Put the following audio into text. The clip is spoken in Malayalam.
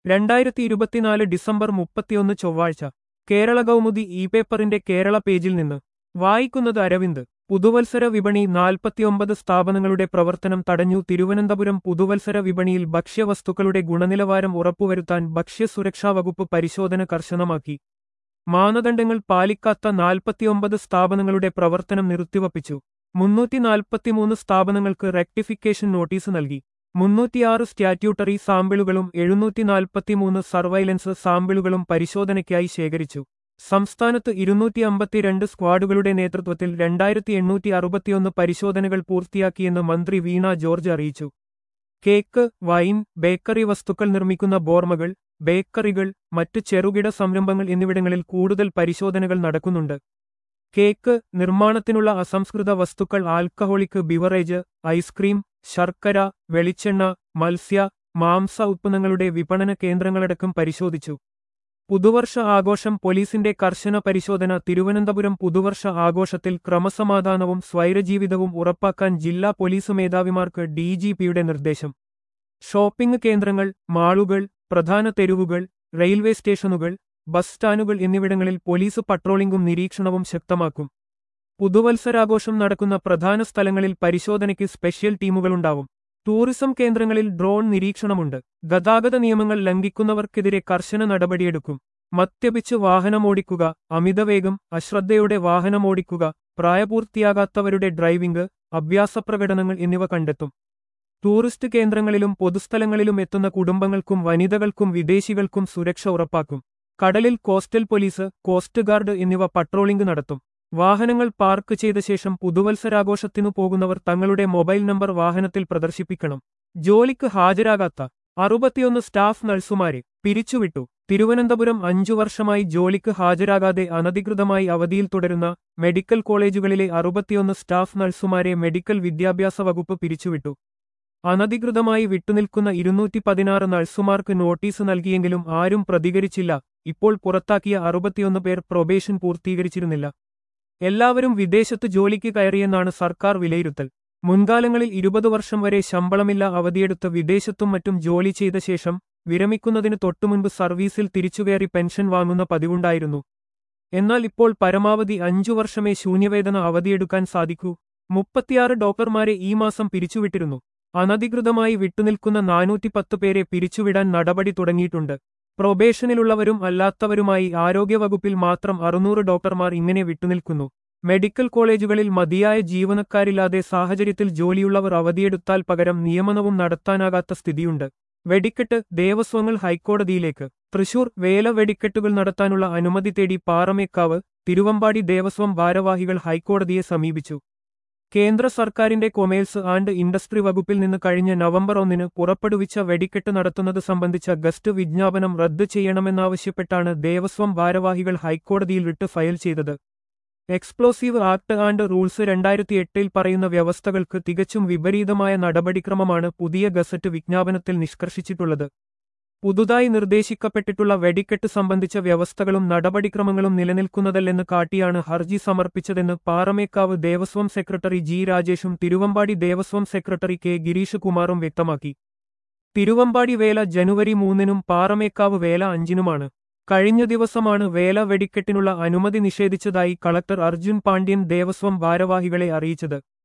രണ്ടായിരത്തി ഇരുപത്തിനാല് ഡിസംബർ മുപ്പത്തിയൊന്ന് ചൊവ്വാഴ്ച കേരള കൗമുദി ഇ പേപ്പറിന്റെ കേരള പേജിൽ നിന്ന് വായിക്കുന്നത് അരവിന്ദ് പുതുവത്സര വിപണി നാൽപ്പത്തിയൊമ്പത് സ്ഥാപനങ്ങളുടെ പ്രവർത്തനം തടഞ്ഞു തിരുവനന്തപുരം പുതുവത്സര വിപണിയിൽ ഭക്ഷ്യവസ്തുക്കളുടെ ഗുണനിലവാരം ഉറപ്പുവരുത്താൻ ഭക്ഷ്യസുരക്ഷാ വകുപ്പ് പരിശോധന കർശനമാക്കി മാനദണ്ഡങ്ങൾ പാലിക്കാത്ത നാൽപ്പത്തിയൊമ്പത് സ്ഥാപനങ്ങളുടെ പ്രവർത്തനം നിർത്തിവപ്പിച്ചു മുന്നൂറ്റി നാൽപ്പത്തിമൂന്ന് സ്ഥാപനങ്ങൾക്ക് റെക്ടിഫിക്കേഷൻ നോട്ടീസ് നൽകി മുന്നൂറ്റിയാറ് സ്റ്റാറ്റ്യൂട്ടറി സാമ്പിളുകളും എഴുന്നൂറ്റി നാൽപ്പത്തിമൂന്ന് സർവൈലൻസ് സാമ്പിളുകളും പരിശോധനയ്ക്കായി ശേഖരിച്ചു സംസ്ഥാനത്ത് ഇരുന്നൂറ്റി അമ്പത്തിരണ്ട് സ്ക്വാഡുകളുടെ നേതൃത്വത്തിൽ രണ്ടായിരത്തി എണ്ണൂറ്റി അറുപത്തിയൊന്ന് പരിശോധനകൾ പൂർത്തിയാക്കിയെന്ന് മന്ത്രി വീണ ജോർജ് അറിയിച്ചു കേക്ക് വൈൻ ബേക്കറി വസ്തുക്കൾ നിർമ്മിക്കുന്ന ബോർമകൾ ബേക്കറികൾ മറ്റ് ചെറുകിട സംരംഭങ്ങൾ എന്നിവിടങ്ങളിൽ കൂടുതൽ പരിശോധനകൾ നടക്കുന്നുണ്ട് കേക്ക് നിർമ്മാണത്തിനുള്ള അസംസ്കൃത വസ്തുക്കൾ ആൽക്കഹോളിക് ബിവറേജ് ഐസ്ക്രീം ശർക്കര വെളിച്ചെണ്ണ മത്സ്യ മാംസ ഉത്പന്നങ്ങളുടെ വിപണന കേന്ദ്രങ്ങളടക്കം പരിശോധിച്ചു പുതുവർഷ ആഘോഷം പോലീസിന്റെ കർശന പരിശോധന തിരുവനന്തപുരം പുതുവർഷ ആഘോഷത്തിൽ ക്രമസമാധാനവും സ്വൈരജീവിതവും ഉറപ്പാക്കാൻ ജില്ലാ പോലീസ് മേധാവിമാർക്ക് ഡിജിപിയുടെ നിർദ്ദേശം ഷോപ്പിംഗ് കേന്ദ്രങ്ങൾ മാളുകൾ പ്രധാന തെരുവുകൾ റെയിൽവേ സ്റ്റേഷനുകൾ ബസ് സ്റ്റാൻഡുകൾ എന്നിവിടങ്ങളിൽ പോലീസ് പട്രോളിംഗും നിരീക്ഷണവും ശക്തമാക്കും പുതുവത്സരാഘോഷം നടക്കുന്ന പ്രധാന സ്ഥലങ്ങളിൽ പരിശോധനയ്ക്ക് സ്പെഷ്യൽ ടീമുകളുണ്ടാവും ടൂറിസം കേന്ദ്രങ്ങളിൽ ഡ്രോൺ നിരീക്ഷണമുണ്ട് ഗതാഗത നിയമങ്ങൾ ലംഘിക്കുന്നവർക്കെതിരെ കർശന നടപടിയെടുക്കും മദ്യപിച്ച് വാഹനമോടിക്കുക അമിതവേഗം അശ്രദ്ധയോടെ വാഹനമോടിക്കുക പ്രായപൂർത്തിയാകാത്തവരുടെ ഡ്രൈവിംഗ് അഭ്യാസപ്രകടനങ്ങൾ എന്നിവ കണ്ടെത്തും ടൂറിസ്റ്റ് കേന്ദ്രങ്ങളിലും പൊതുസ്ഥലങ്ങളിലും എത്തുന്ന കുടുംബങ്ങൾക്കും വനിതകൾക്കും വിദേശികൾക്കും സുരക്ഷ ഉറപ്പാക്കും കടലിൽ കോസ്റ്റൽ പോലീസ് കോസ്റ്റ് ഗാർഡ് എന്നിവ പട്രോളിംഗ് നടത്തും വാഹനങ്ങൾ പാർക്ക് ചെയ്ത ശേഷം പുതുവത്സരാഘോഷത്തിനു പോകുന്നവർ തങ്ങളുടെ മൊബൈൽ നമ്പർ വാഹനത്തിൽ പ്രദർശിപ്പിക്കണം ജോലിക്ക് ഹാജരാകാത്ത അറുപത്തിയൊന്ന് സ്റ്റാഫ് നഴ്സുമാരെ പിരിച്ചുവിട്ടു തിരുവനന്തപുരം അഞ്ചു വർഷമായി ജോലിക്ക് ഹാജരാകാതെ അനധികൃതമായി അവധിയിൽ തുടരുന്ന മെഡിക്കൽ കോളേജുകളിലെ അറുപത്തിയൊന്ന് സ്റ്റാഫ് നഴ്സുമാരെ മെഡിക്കൽ വിദ്യാഭ്യാസ വകുപ്പ് പിരിച്ചുവിട്ടു അനധികൃതമായി വിട്ടുനിൽക്കുന്ന ഇരുന്നൂറ്റി പതിനാറ് നഴ്സുമാർക്ക് നോട്ടീസ് നൽകിയെങ്കിലും ആരും പ്രതികരിച്ചില്ല ഇപ്പോൾ പുറത്താക്കിയ അറുപത്തിയൊന്ന് പേർ പ്രൊബേഷൻ പൂർത്തീകരിച്ചിരുന്നില്ല എല്ലാവരും വിദേശത്ത് ജോലിക്ക് കയറിയെന്നാണ് സർക്കാർ വിലയിരുത്തൽ മുൻകാലങ്ങളിൽ ഇരുപത് വർഷം വരെ ശമ്പളമില്ല അവധിയെടുത്ത് വിദേശത്തും മറ്റും ജോലി ചെയ്ത ശേഷം വിരമിക്കുന്നതിന് തൊട്ടുമുൻപ് സർവീസിൽ തിരിച്ചുകയറി പെൻഷൻ വാങ്ങുന്ന പതിവുണ്ടായിരുന്നു എന്നാൽ ഇപ്പോൾ പരമാവധി അഞ്ചു വർഷമേ ശൂന്യവേതന അവധിയെടുക്കാൻ സാധിക്കൂ മുപ്പത്തിയാറ് ഡോക്ടർമാരെ ഈ മാസം പിരിച്ചുവിട്ടിരുന്നു അനധികൃതമായി വിട്ടുനിൽക്കുന്ന നാനൂറ്റിപ്പത്ത് പേരെ പിരിച്ചുവിടാൻ നടപടി തുടങ്ങിയിട്ടുണ്ട് പ്രൊബേഷനിലുള്ളവരും അല്ലാത്തവരുമായി ആരോഗ്യവകുപ്പിൽ മാത്രം അറുന്നൂറ് ഡോക്ടർമാർ ഇങ്ങനെ വിട്ടുനിൽക്കുന്നു മെഡിക്കൽ കോളേജുകളിൽ മതിയായ ജീവനക്കാരില്ലാതെ സാഹചര്യത്തിൽ ജോലിയുള്ളവർ അവധിയെടുത്താൽ പകരം നിയമനവും നടത്താനാകാത്ത സ്ഥിതിയുണ്ട് വെടിക്കെട്ട് ദേവസ്വങ്ങൾ ഹൈക്കോടതിയിലേക്ക് തൃശൂർ വേല വെടിക്കെട്ടുകൾ നടത്താനുള്ള അനുമതി തേടി പാറമേക്കാവ് തിരുവമ്പാടി ദേവസ്വം ഭാരവാഹികൾ ഹൈക്കോടതിയെ സമീപിച്ചു കേന്ദ്ര സർക്കാരിന്റെ കൊമേഴ്സ് ആൻഡ് ഇൻഡസ്ട്രി വകുപ്പിൽ നിന്ന് കഴിഞ്ഞ നവംബർ ഒന്നിന് പുറപ്പെടുവിച്ച വെടിക്കെട്ട് നടത്തുന്നത് സംബന്ധിച്ച ഗസ്റ്റ് വിജ്ഞാപനം റദ്ദു ചെയ്യണമെന്നാവശ്യപ്പെട്ടാണ് ദേവസ്വം ഭാരവാഹികൾ ഹൈക്കോടതിയിൽ വിട്ട് ഫയൽ ചെയ്തത് എക്സ്പ്ലോസീവ് ആക്ട് ആൻഡ് റൂൾസ് രണ്ടായിരത്തി എട്ടിൽ പറയുന്ന വ്യവസ്ഥകൾക്ക് തികച്ചും വിപരീതമായ നടപടിക്രമമാണ് പുതിയ ഗസറ്റ് വിജ്ഞാപനത്തിൽ നിഷ്കർഷിച്ചിട്ടുള്ളത് പുതുതായി നിർദ്ദേശിക്കപ്പെട്ടിട്ടുള്ള വെടിക്കെട്ട് സംബന്ധിച്ച വ്യവസ്ഥകളും നടപടിക്രമങ്ങളും നിലനിൽക്കുന്നതല്ലെന്ന് കാട്ടിയാണ് ഹർജി സമർപ്പിച്ചതെന്ന് പാറമേക്കാവ് ദേവസ്വം സെക്രട്ടറി ജി രാജേഷും തിരുവമ്പാടി ദേവസ്വം സെക്രട്ടറി കെ ഗിരീഷ് കുമാറും വ്യക്തമാക്കി തിരുവമ്പാടി വേല ജനുവരി മൂന്നിനും പാറമേക്കാവ് വേല അഞ്ചിനുമാണ് കഴിഞ്ഞ ദിവസമാണ് വേല വെടിക്കെട്ടിനുള്ള അനുമതി നിഷേധിച്ചതായി കളക്ടർ അർജുൻ പാണ്ഡ്യൻ ദേവസ്വം ഭാരവാഹികളെ അറിയിച്ചത്